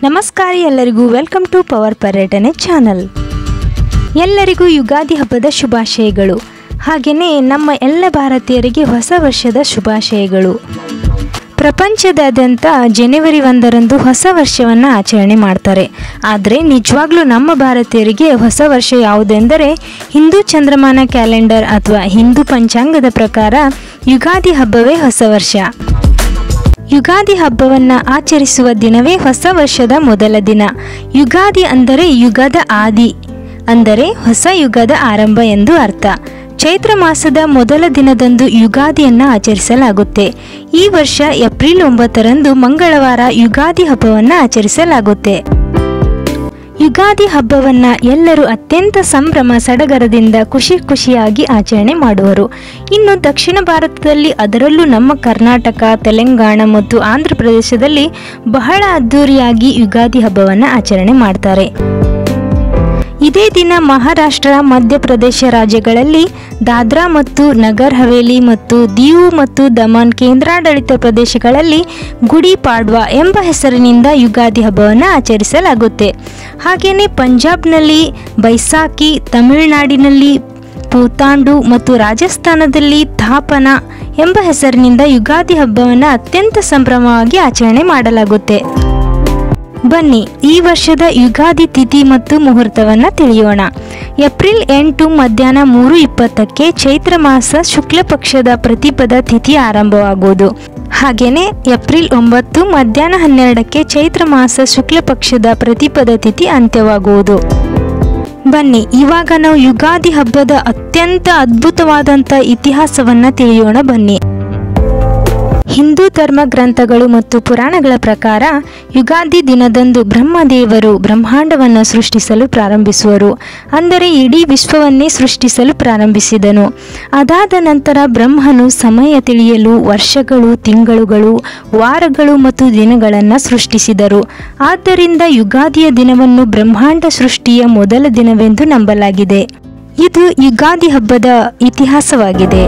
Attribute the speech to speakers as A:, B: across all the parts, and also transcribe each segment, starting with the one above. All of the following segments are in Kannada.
A: ನಮಸ್ಕಾರ ಎಲ್ಲರಿಗೂ ವೆಲ್ಕಮ್ ಟು ಪವರ್ ಪರ್ಯಟನೆ ಚಾನಲ್ ಎಲ್ಲರಿಗೂ ಯುಗಾದಿ ಹಬ್ಬದ ಶುಭಾಶಯಗಳು ಹಾಗೆಯೇ ನಮ್ಮ ಎಲ್ಲ ಭಾರತೀಯರಿಗೆ ಹೊಸ ವರ್ಷದ ಶುಭಾಶಯಗಳು ಪ್ರಪಂಚದಾದ್ಯಂತ ಜನವರಿ ಒಂದರಂದು ಹೊಸ ವರ್ಷವನ್ನು ಆಚರಣೆ ಮಾಡ್ತಾರೆ ಆದರೆ ನಿಜವಾಗ್ಲೂ ನಮ್ಮ ಭಾರತೀಯರಿಗೆ ಹೊಸ ವರ್ಷ ಯಾವುದೆಂದರೆ ಹಿಂದೂ ಚಂದ್ರಮಾನ ಕ್ಯಾಲೆಂಡರ್ ಅಥವಾ ಹಿಂದೂ ಪಂಚಾಂಗದ ಪ್ರಕಾರ ಯುಗಾದಿ ಹಬ್ಬವೇ ಹೊಸ ವರ್ಷ ಯುಗಾದಿ ಹಬ್ಬವನ್ನು ಆಚರಿಸುವ ದಿನವೇ ಹೊಸ ವರ್ಷದ ಮೊದಲ ದಿನ ಯುಗಾದಿ ಅಂದರೆ ಯುಗದ ಆದಿ ಅಂದರೆ ಹೊಸ ಯುಗದ ಆರಂಭ ಎಂದು ಅರ್ಥ ಚೈತ್ರ ಮಾಸದ ಮೊದಲ ದಿನದಂದು ಯುಗಾದಿಯನ್ನು ಆಚರಿಸಲಾಗುತ್ತೆ ಈ ವರ್ಷ ಏಪ್ರಿಲ್ ಒಂಬತ್ತರಂದು ಮಂಗಳವಾರ ಯುಗಾದಿ ಹಬ್ಬವನ್ನು ಆಚರಿಸಲಾಗುತ್ತೆ ಯುಗಾದಿ ಹಬ್ಬವನ್ನ ಎಲ್ಲರೂ ಅತ್ಯಂತ ಸಂಭ್ರಮ ಸಡಗರದಿಂದ ಖುಷಿ ಖುಷಿಯಾಗಿ ಆಚರಣೆ ಮಾಡುವರು ಇನ್ನು ದಕ್ಷಿಣ ಭಾರತದಲ್ಲಿ ಅದರಲ್ಲೂ ನಮ್ಮ ಕರ್ನಾಟಕ ತೆಲಂಗಾಣ ಮತ್ತು ಆಂಧ್ರ ಪ್ರದೇಶದಲ್ಲಿ ಬಹಳ ಅದ್ಧೂರಿಯಾಗಿ ಯುಗಾದಿ ಹಬ್ಬವನ್ನು ಆಚರಣೆ ಮಾಡ್ತಾರೆ ಇದೇ ದಿನ ಮಹಾರಾಷ್ಟ್ರ ಮಧ್ಯಪ್ರದೇಶ ರಾಜ್ಯಗಳಲ್ಲಿ ದಾದ್ರಾ ಮತ್ತು ನಗರ್ ಹವೇಲಿ ಮತ್ತು ದೀವು ಮತ್ತು ದಮನ್ ಕೇಂದ್ರಾಡಳಿತ ಪ್ರದೇಶಗಳಲ್ಲಿ ಗುಡಿ ಪಾಡ್ವಾ ಎಂಬ ಹೆಸರಿನಿಂದ ಯುಗಾದಿ ಹಬ್ಬವನ್ನು ಆಚರಿಸಲಾಗುತ್ತೆ ಹಾಗೆಯೇ ಪಂಜಾಬ್ನಲ್ಲಿ ಬೈಸಾಖಿ ತಮಿಳುನಾಡಿನಲ್ಲಿ ಪೂತಾಂಡು ಮತ್ತು ರಾಜಸ್ಥಾನದಲ್ಲಿ ಥಾಪನ ಎಂಬ ಹೆಸರಿನಿಂದ ಯುಗಾದಿ ಹಬ್ಬವನ್ನು ಅತ್ಯಂತ ಸಂಭ್ರಮವಾಗಿ ಆಚರಣೆ ಮಾಡಲಾಗುತ್ತೆ ಬನ್ನಿ ಈ ವರ್ಷದ ಯುಗಾದಿ ತಿಥಿ ಮತ್ತು ಮುಹೂರ್ತವನ್ನು ತಿಳಿಯೋಣ ಏಪ್ರಿಲ್ ಎಂಟು ಮಧ್ಯಾಹ್ನ ಮೂರು ಇಪ್ಪತ್ತಕ್ಕೆ ಚೈತ್ರ ಮಾಸ ಶುಕ್ಲ ಪಕ್ಷದ ಪ್ರತಿಪದ ತಿಥಿ ಆರಂಭವಾಗುವುದು ಹಾಗೆಯೇ ಏಪ್ರಿಲ್ ಒಂಬತ್ತು ಮಧ್ಯಾಹ್ನ ಹನ್ನೆರಡಕ್ಕೆ ಚೈತ್ರ ಮಾಸ ಶುಕ್ಲ ಪಕ್ಷದ ಪ್ರತಿಪದ ತಿಥಿ ಅಂತ್ಯವಾಗುವುದು ಬನ್ನಿ ಇವಾಗ ನಾವು ಯುಗಾದಿ ಹಬ್ಬದ ಅತ್ಯಂತ ಅದ್ಭುತವಾದಂಥ ಇತಿಹಾಸವನ್ನು ತಿಳಿಯೋಣ ಬನ್ನಿ ಹಿಂದೂ ಧರ್ಮ ಗ್ರಂಥಗಳು ಮತ್ತು ಪುರಾಣಗಳ ಪ್ರಕಾರ ಯುಗಾದಿ ದಿನದಂದು ಬ್ರಹ್ಮದೇವರು ಬ್ರಹ್ಮಾಂಡವನ್ನು ಸೃಷ್ಟಿಸಲು ಪ್ರಾರಂಭಿಸುವರು ಅಂದರೆ ಇಡೀ ವಿಶ್ವವನ್ನೇ ಸೃಷ್ಟಿಸಲು ಪ್ರಾರಂಭಿಸಿದನು ಅದಾದ ನಂತರ ಬ್ರಹ್ಮನು ಸಮಯ ತಿಳಿಯಲು ವರ್ಷಗಳು ತಿಂಗಳುಗಳು ವಾರಗಳು ಮತ್ತು ದಿನಗಳನ್ನು ಸೃಷ್ಟಿಸಿದರು ಆದ್ದರಿಂದ ಯುಗಾದಿಯ ದಿನವನ್ನು ಬ್ರಹ್ಮಾಂಡ ಸೃಷ್ಟಿಯ ಮೊದಲ ದಿನವೆಂದು ನಂಬಲಾಗಿದೆ ಇದು ಯುಗಾದಿ ಹಬ್ಬದ ಇತಿಹಾಸವಾಗಿದೆ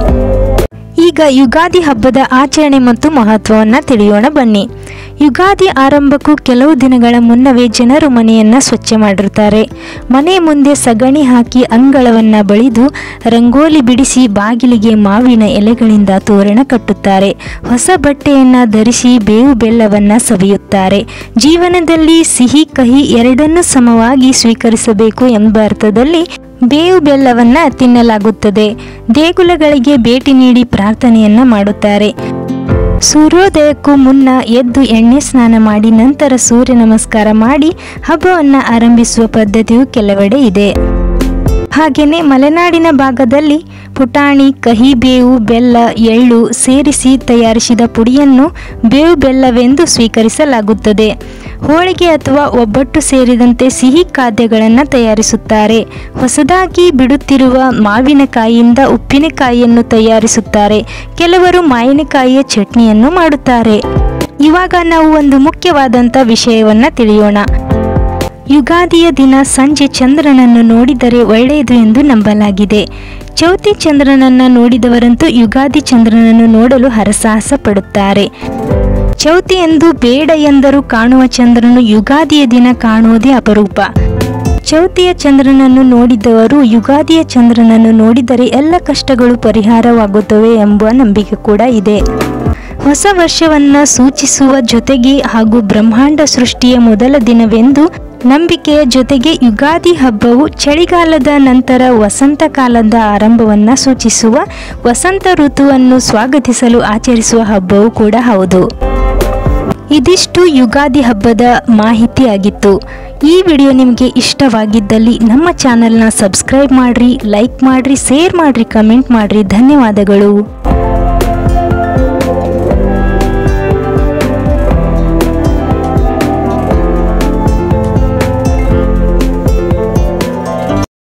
A: ಈಗ ಯುಗಾದಿ ಹಬ್ಬದ ಆಚರಣೆ ಮತ್ತು ಮಹತ್ವವನ್ನು ತಿಳಿಯೋಣ ಬನ್ನಿ ಯುಗಾದಿ ಆರಂಭಕ್ಕೂ ಕೆಲವು ದಿನಗಳ ಮುನ್ನವೇ ಜನರು ಮನೆಯನ್ನು ಸ್ವಚ್ಛ ಮಾಡಿರುತ್ತಾರೆ ಮನೆ ಮುಂದೆ ಸಗಣಿ ಹಾಕಿ ಅಂಗಳವನ್ನು ಬಳಿದು ರಂಗೋಲಿ ಬಿಡಿಸಿ ಬಾಗಿಲಿಗೆ ಮಾವಿನ ಎಲೆಗಳಿಂದ ತೋರಣ ಕಟ್ಟುತ್ತಾರೆ ಹೊಸ ಬಟ್ಟೆಯನ್ನು ಧರಿಸಿ ಬೇವು ಬೆಲ್ಲವನ್ನು ಸವಿಯುತ್ತಾರೆ ಜೀವನದಲ್ಲಿ ಸಿಹಿ ಕಹಿ ಎರಡನ್ನೂ ಸಮವಾಗಿ ಸ್ವೀಕರಿಸಬೇಕು ಎಂಬ ಅರ್ಥದಲ್ಲಿ ಬೇವು ಬೆಲ್ಲವನ್ನ ತಿನ್ನಲಾಗುತ್ತದೆ ದೇಗುಲಗಳಿಗೆ ಭೇಟಿ ನೀಡಿ ಪ್ರಾರ್ಥನೆಯನ್ನ ಮಾಡುತ್ತಾರೆ ಸೂರ್ಯೋದಯಕ್ಕೂ ಮುನ್ನ ಎದ್ದು ಎಣ್ಣೆ ಸ್ನಾನ ಮಾಡಿ ನಂತರ ಸೂರ್ಯ ನಮಸ್ಕಾರ ಮಾಡಿ ಹಬ್ಬವನ್ನು ಆರಂಭಿಸುವ ಪದ್ಧತಿಯು ಕೆಲವೆಡೆ ಇದೆ ಹಾಗೆಯೇ ಮಲೆನಾಡಿನ ಭಾಗದಲ್ಲಿ ಪುಟಾಣಿ ಕಹಿ ಬೇವು ಬೆಲ್ಲ ಎಳ್ಳು ಸೇರಿಸಿ ತಯಾರಿಸಿದ ಪುಡಿಯನ್ನು ಬೇವು ಬೆಲ್ಲವೆಂದು ಸ್ವೀಕರಿಸಲಾಗುತ್ತದೆ ಹೋಳಿಗೆ ಅಥವಾ ಒಬ್ಬಟ್ಟು ಸೇರಿದಂತೆ ಸಿಹಿ ಖಾದ್ಯಗಳನ್ನು ತಯಾರಿಸುತ್ತಾರೆ ಹೊಸದಾಗಿ ಬಿಡುತ್ತಿರುವ ಮಾವಿನಕಾಯಿಯಿಂದ ಉಪ್ಪಿನಕಾಯಿಯನ್ನು ತಯಾರಿಸುತ್ತಾರೆ ಕೆಲವರು ಮಾವಿನಕಾಯಿಯ ಚಟ್ನಿಯನ್ನು ಮಾಡುತ್ತಾರೆ ಇವಾಗ ನಾವು ಒಂದು ಮುಖ್ಯವಾದಂಥ ವಿಷಯವನ್ನು ತಿಳಿಯೋಣ ಯುಗಾದಿಯ ದಿನ ಸಂಜೆ ಚಂದ್ರನನ್ನು ನೋಡಿದರೆ ಒಳ್ಳೆಯದು ಎಂದು ನಂಬಲಾಗಿದೆ ಚೌತಿ ಚಂದ್ರನನ್ನು ನೋಡಿದವರಂತೂ ಯುಗಾದಿ ಚಂದ್ರನನ್ನು ನೋಡಲು ಹರಸಾಹಸ ಪಡುತ್ತಾರೆ ಚೌತಿ ಎಂದು ಬೇಡ ಎಂದರೂ ಕಾಣುವ ಚಂದ್ರನು ಯುಗಾದಿಯ ದಿನ ಕಾಣುವುದೇ ಅಪರೂಪ ಚೌತಿಯ ಚಂದ್ರನನ್ನು ನೋಡಿದವರು ಯುಗಾದಿಯ ಚಂದ್ರನನ್ನು ನೋಡಿದರೆ ಎಲ್ಲ ಕಷ್ಟಗಳು ಪರಿಹಾರವಾಗುತ್ತವೆ ಎಂಬ ನಂಬಿಕೆ ಕೂಡ ಇದೆ ಹೊಸ ವರ್ಷವನ್ನು ಸೂಚಿಸುವ ಜೊತೆಗೆ ಹಾಗೂ ಬ್ರಹ್ಮಾಂಡ ಸೃಷ್ಟಿಯ ಮೊದಲ ದಿನವೆಂದು ನಂಬಿಕೆಯ ಜೊತೆಗೆ ಯುಗಾದಿ ಹಬ್ಬವು ಚಳಿಗಾಲದ ನಂತರ ವಸಂತ ಕಾಲದ ಆರಂಭವನ್ನು ಸೂಚಿಸುವ ವಸಂತ ಋತುವನ್ನು ಸ್ವಾಗತಿಸಲು ಆಚರಿಸುವ ಹಬ್ಬವೂ ಕೂಡ ಹೌದು ಇದಿಷ್ಟು ಯುಗಾದಿ ಹಬ್ಬದ ಮಾಹಿತಿಯಾಗಿತ್ತು ಈ ವಿಡಿಯೋ ನಿಮಗೆ ಇಷ್ಟವಾಗಿದ್ದಲ್ಲಿ ನಮ್ಮ ಚಾನಲ್ನ ಸಬ್ಸ್ಕ್ರೈಬ್ ಮಾಡಿರಿ ಲೈಕ್ ಮಾಡಿರಿ ಶೇರ್ ಮಾಡಿರಿ ಕಮೆಂಟ್ ಮಾಡಿರಿ ಧನ್ಯವಾದಗಳು